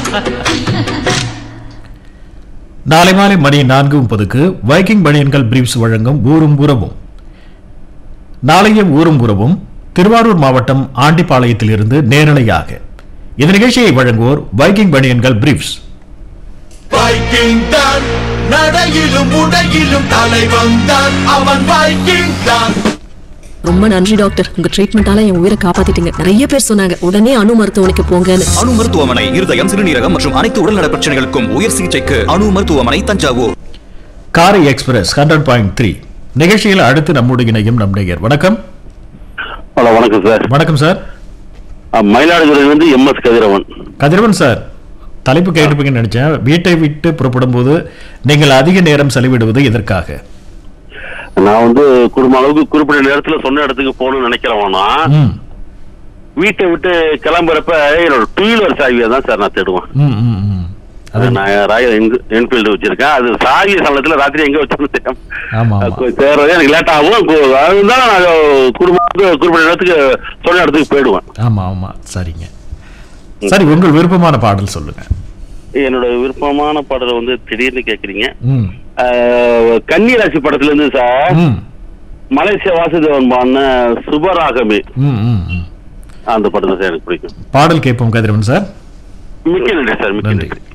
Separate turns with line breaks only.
நாளை மாலை மணி நான்கு முப்பதுக்கு வைக்கிங் பனியன்கள் பிரீப்ஸ் வழங்கும் ஊரும் உறவும் நாளைய ஊரும் உறவும் திருவாரூர் மாவட்டம் ஆண்டிப்பாளையத்திலிருந்து நேரலையாக இந்த நிகழ்ச்சியை வழங்குவோர் வைக்கிங் பனியன்கள் பிரீப்ஸ்
வைக்கிங் தான் நடையிலும் உடையிலும் தலைவன் தான் அவன் வைக்கிங் தான்
ரொம்ப நன்றி டாக்டர் உங்க ட்ரீட்மெண்டால என் உயிரை காப்பாத்திட்டீங்க நிறைய பேர் சொன்னாங்க உடனே அணு மருத்துவமனைக்கு போங்கன்னு
அணு மருத்துவமனை இருதயம் சிறுநீரகம் மற்றும் அனைத்து உடல்நல பிரச்சனைகளுக்கும் உயர் சிகிச்சைக்கு அணு மருத்துவமனை தஞ்சாவூர்
காரை எக்ஸ்பிரஸ் ஹண்ட்ரட் பாயிண்ட் த்ரீ நிகழ்ச்சியில் அடுத்து நம்முடைய இணையும் நம் நேயர் வணக்கம்
ஹலோ வணக்கம் சார்
வணக்கம் சார்
அஹ், மயிலாடுதுறையிலிருந்து M S Kathiravan
Kathiravan sir தலைப்பு கேட்டுப்பீங்கன்னு நினைச்சேன் வீட்டை விட்டு புறப்படும் போது நீங்கள் அதிக நேரம் செலவிடுவது எதற்காக
நான் வந்து குடும்ப அளவுக்கு குறிப்பிட்ட நேரத்துல சொன்ன இடத்துக்கு போகணும்னு நினைக்கிறவனா
ம்
வீட்டை விட்டு கிளம்புறப்ப என்னோட டூ வீலர் சாவியை தான் சார் நான் தேடுவேன்
ம் ம் ம் அது
அது நான் ராயல் என்ஃபீல்டு வச்சிருக்கேன் அது சாவி சமயத்துல ராத்திரி எங்க வச்சோன்னு தெரியும்
ஆமா, ஆமா.
அது தேடுறது எனக்கு லேட் ஆகும் கு- அதுதான் நான் குடும்பத்துக்கு குறிப்பிட்ட நேரத்துக்கு சொன்ன இடத்துக்கு போயிடுவேன்
ஆமா ஆமா சரிங்க சரி உங்கள் விருப்பமான பாடல் சொல்லுங்க
என்னோட விருப்பமான பாடலை வந்து திடீர்னு கேக்குறீங்க
ம்
அஹ், கன்னிராசி படத்துல இருந்து சார்
ம்
மலேசிய வாசுதேவன் பாடின சுபராகமே
ம் ம் ம்
அந்த படம் தான் சார் எனக்கு பிடிக்கும்
பாடல் கேட்போம் கதிரவன் சார்
மிக்க நன்றி சார் மிக்க
நன்றி
நன்றி